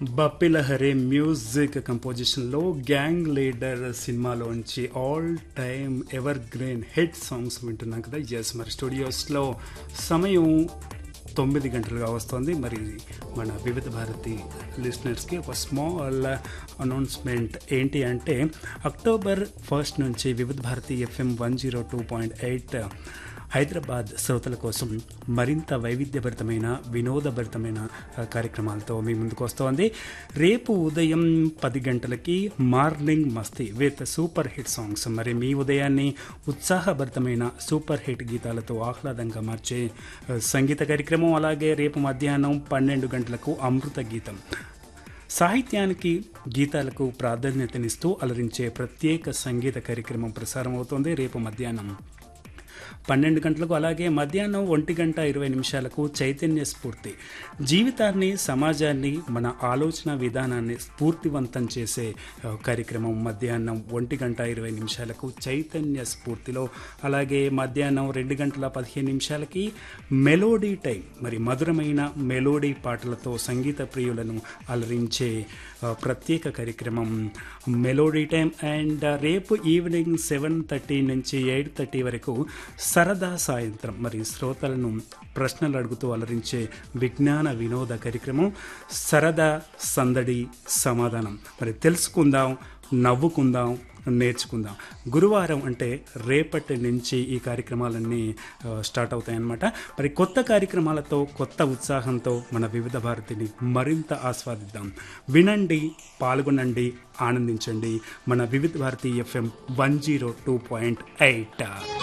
Bappi Lahiri music కంపోజిషన్లో gang leader సినిమాలోంచి all time ever green hit songs వింటున్నాం కదా ఎస్ మరి స్టూడియోస్లో సమయం తొమ్మిది గంటలుగా వస్తుంది మరి మన వివిధ భారతి లిసనర్స్కి ఒక స్మాల్ అనౌన్స్మెంట్ ఏంటి అంటే అక్టోబర్ ఫస్ట్ నుంచి Vividh Bharati FM one zero two point eight Hyderabad శ్రోతల కోసం మరింత వైవిధ్యభరితమైన వినోదభరితమైన ఆ, కార్యక్రమాలతో మీ ముందుకు వస్తోంది రేపు ఉదయం పది గంటలకి మార్నింగ్ మస్తీ విత్ సూపర్ హిట్ సాంగ్స్ మరి మీ ఉదయాన్ని ఉత్సాహభరితమైన సూపర్ హిట్ గీతాలతో ఆహ్లాదంగా మార్చే ఆ, సంగీత కార్యక్రమం అలాగే రేపు మధ్యాహ్నం పన్నెండు గంటలకు అమృత గీతం సాహిత్యానికి గీతాలకు ప్రాధాన్యతనిస్తూ అలరించే ప్రత్యేక సంగీత కార్యక్రమం ప్రసారం అవుతోంది రేపు మధ్యాహ్నం పన్నెండు గంటలకు అలాగే మధ్యాహ్నం ఒంటి గంట ఇరవై నిమిషాలకు చైతన్య స్ఫూర్తి జీవితాన్ని సమాజాన్ని మన ఆలోచన విధానాన్ని స్ఫూర్తివంతం చేసే ఆ, కార్యక్రమం మధ్యాహ్నం ఒంటి గంట ఇరవై నిమిషాలకు చైతన్య స్ఫూర్తిలో అలాగే మధ్యాహ్నం రెండు గంటల పదిహేను నిమిషాలకి మెలోడీ టైం మరి మధురమైన మెలోడీ పాటలతో సంగీత ప్రియులను అలరించే ఆ, ప్రత్యేక కార్యక్రమం మెలోడీ టైం అండ్ రేపు ఈవినింగ్ సెవెన్ థర్టీ నుంచి ఎయిట్ థర్టీ వరకు సరదా సాయంత్రం మరి శ్రోతలను ప్రశ్నలు అడుగుతూ అలరించే విజ్ఞాన వినోద కార్యక్రమం సరదా సందడి సమాధానం మరి తెలుసుకుందాం నవ్వుకుందాం నేర్చుకుందాం గురువారం అంటే రేపటి నుంచి ఈ కార్యక్రమాలన్నీ ఆ, స్టార్ట్ అవుతాయన్నమాట మరి కొత్త కార్యక్రమాలతో కొత్త ఉత్సాహంతో మన వివిధ భారతిని మరింత ఆస్వాదిద్దాం వినండి పాల్గొనండి ఆనందించండి మన Vividh Bharati FM one zero two point eight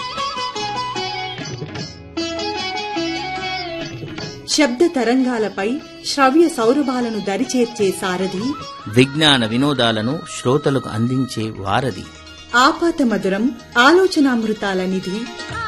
శబ్ద తరంగాలపై శ్రవ్య సౌరభాలను దరిచేర్చే సారథి విజ్ఞాన వినోదాలను శ్రోతలకు అందించే వారధి ఆపాత మధురం ఆలోచనామృతాల నిధి